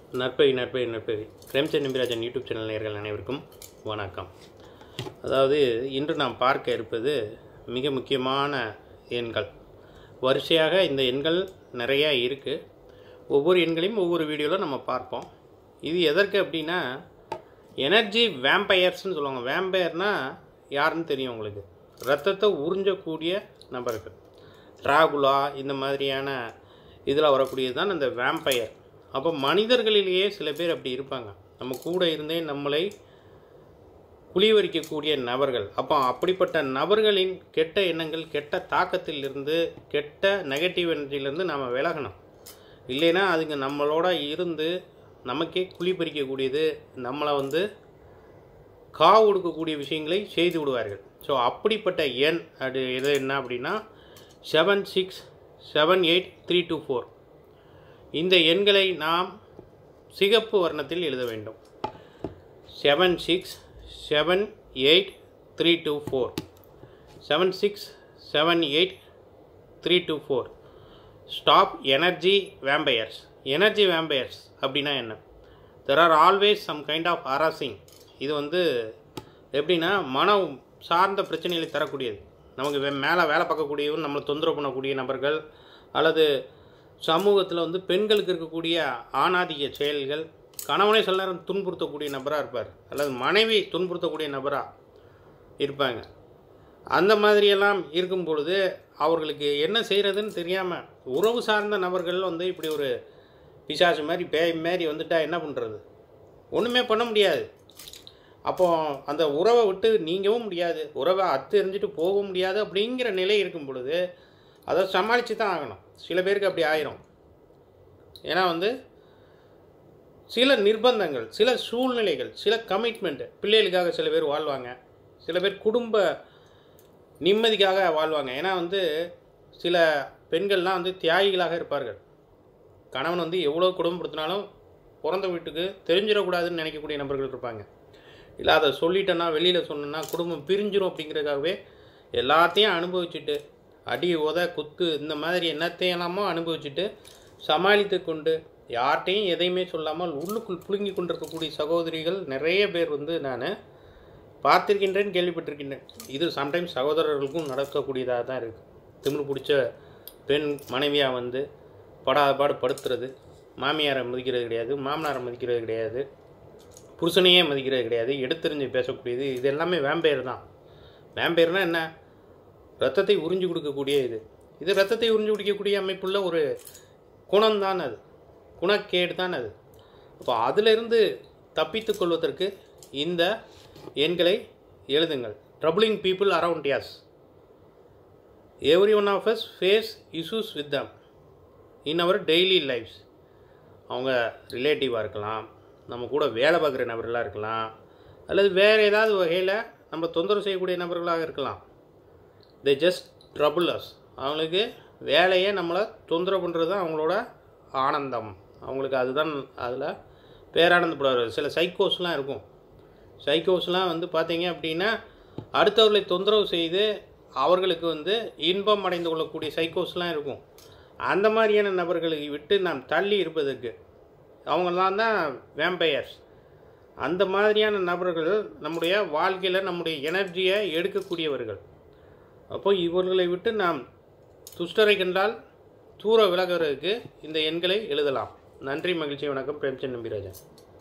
நற்பவி நற்பவி நற்பவி பிரேம்சந்த் நம்பிராஜன் யூடியூப் சேனல் நேயர்கள் அனைவருக்கும் வணக்கம் அதாவது இன்று நாம் பார்க்க இருப்பது மிக முக்கியமான எண்கள் வரிசையாக இந்த எண்கள் நிறையா இருக்குது ஒவ்வொரு எண்களையும் ஒவ்வொரு வீடியோவில் நம்ம பார்ப்போம் இது எதற்கு அப்படின்னா எனர்ஜி வேம்பயர்ஸ்னு சொல்லுவாங்க வேம்பயர்னா யாருன்னு தெரியும் உங்களுக்கு ரத்தத்தை உறிஞ்சக்கூடிய நபர்கள் டிராகுலா இந்த மாதிரியான இதில் வரக்கூடியது தான் இந்த வேம்பயர் அப்போ மனிதர்களிலேயே சில பேர் அப்படி இருப்பாங்க நம்ம கூட இருந்தே நம்மளை குளிவரிக்கக்கூடிய நபர்கள் அப்போ அப்படிப்பட்ட நபர்களின் கெட்ட எண்ணங்கள் கெட்ட தாக்கத்திலிருந்து கெட்ட நெகட்டிவ் எனர்ஜியிலேருந்து நாம் விலகணும் இல்லைன்னா அதுங்க நம்மளோட இருந்து நமக்கே குழி பறிக்கக்கூடியது நம்மளை வந்து காவு கொடுக்கக்கூடிய விஷயங்களை செய்து விடுவார்கள் ஸோ அப்படிப்பட்ட எண் அது எது என்ன அப்படின்னா seven six seven eight three two four இந்த எண்களை நாம் சிகப்பு வர்ணத்தில் எழுத வேண்டும் seven six seven eight three two four seven six seven eight three two four stop energy vampires energy vampires அப்படின்னா என்ன there are always some kind of harassing இது வந்து எப்படின்னா மனம் சார்ந்த பிரச்சனைகளை தரக்கூடியது நமக்கு வே மேலே வேலை பார்க்கக்கூடியவன் நம்மளை தொந்தரவு பண்ணக்கூடிய நபர்கள் அல்லது சமூகத்தில் வந்து பெண்களுக்கு இருக்கக்கூடிய ஆணாதிக்க செயல்கள் கணவனை சில நேரம் துன்புறுத்தக்கூடிய நபராக இருப்பார் அல்லது மனைவி துன்புறுத்தக்கூடிய நபராக இருப்பாங்க அந்த மாதிரியெல்லாம் இருக்கும் பொழுது அவர்களுக்கு என்ன செய்கிறதுன்னு தெரியாமல் உறவு சார்ந்த நபர்கள் வந்து இப்படி ஒரு பிசாசு மாதிரி பேய் மாதிரி வந்துட்டால் என்ன பண்ணுறது ஒன்றுமே பண்ண முடியாது அப்போ அந்த உறவை விட்டு நீங்கவும் முடியாது உறவை அத்து எறிஞ்சிட்டு போகவும் முடியாது அப்படிங்கிற நிலை இருக்கும் பொழுது அதை சமாளித்து தான் ஆகணும் சில பேருக்கு அப்படி ஆயிரும் ஏன்னா வந்து சில நிர்பந்தங்கள் சில சூழ்நிலைகள் சில கமிட்மெண்ட் பிள்ளைகளுக்காக சில பேர் வாழ்வாங்க சில பேர் குடும்ப நிம்மதிக்காக வாழ்வாங்க ஏன்னா வந்து சில பெண்கள்லாம் வந்து தியாகிகளாக இருப்பார்கள் கணவன் வந்து எவ்வளோ குடும்பப்படுத்தினாலும் பிறந்த வீட்டுக்கு தெரிஞ்சிடக்கூடாதுன்னு நினைக்கக்கூடிய நபர்கள் இருப்பாங்க இல்லை அதை சொல்லிட்டேன்னா வெளியில் சொன்னேன்னா குடும்பம் பிரிஞ்சிரும் அப்படிங்கிறதுக்காகவே எல்லாத்தையும் அனுபவிச்சுட்டு அடி உத குத்து இந்த மாதிரி என்னத்தையெல்லாமோ அனுபவிச்சுட்டு சமாளித்து கொண்டு யார்கிட்டையும் எதையுமே சொல்லாமல் உள்ளுக்குள் புழுங்கி கொண்டிருக்கக்கூடிய சகோதரிகள் நிறைய பேர் வந்து நான் பார்த்திருக்கின்றேன் கேள்விப்பட்டிருக்கின்றேன் இது சம்டைம்ஸ் சகோதரர்களுக்கும் நடக்கக்கூடியதாக தான் இருக்குது திமிர் பிடிச்ச பெண் மனைவியாக வந்து படாத பாடு படுத்துறது மாமியாரை மதிக்கிறது கிடையாது மாமனாரை மதிக்கிறது கிடையாது புருஷனையே மதிக்கிறது கிடையாது எடுத்தெறிஞ்சு பேசக்கூடியது இது எல்லாமே வேம்பயர் தான் வேம்பயர்னால் என்ன ரத்தத்தை உறிஞ்சு கொடுக்கக்கூடிய இது இது ரத்தத்தை உறிஞ்சு குடிக்கக்கூடிய அமைப்புள்ள ஒரு குணம்தான் அது குணக்கேடு தான் அது அப்போ அதிலிருந்து தப்பித்து கொள்வதற்கு இந்த எண்களை எழுதுங்கள் troubling people around us every one of us face issues with them in our daily lifes அவங்க ரிலேட்டிவாக இருக்கலாம் நம்ம கூட வேலை பார்க்குற நபர்களாக இருக்கலாம் அல்லது வேறு ஏதாவது வகையில் நம்ம தொந்தரவு செய்யக்கூடிய நபர்களாக இருக்கலாம் தே ஜஸ்ட் ட்ரபுள் அஸ் அவங்களுக்கு வேலையே நம்மளை தொந்தரவு பண்ணுறது தான் அவங்களோட ஆனந்தம் அவங்களுக்கு அதுதான் அதில் பேரானந்தப்படுவார் சில சைக்கோஸ்லாம் இருக்கும் சைக்கோஸ்லாம் வந்து பார்த்தீங்க அப்படின்னா அடுத்தவர்களை தொந்தரவு செய்து அவர்களுக்கு வந்து இன்பம் அடைந்து கொள்ளக்கூடிய சைக்கோஸ்லாம் இருக்கும் அந்த மாதிரியான நபர்களை விட்டு நாம் தள்ளி இருப்பதற்கு அவங்களாம் தான் வேம்பயர்ஸ் அந்த மாதிரியான நபர்கள் நம்முடைய வாழ்க்கையில் நம்முடைய எனர்ஜியை எடுக்கக்கூடியவர்கள் அப்போ இவர்களை விட்டு நாம் துஷ்டரை கண்டால் தூர விலகிறதுக்கு இந்த எண்களை எழுதலாம் நன்றி மகிழ்ச்சி வணக்கம் பிரேம்சந்த் நம்பிராஜன்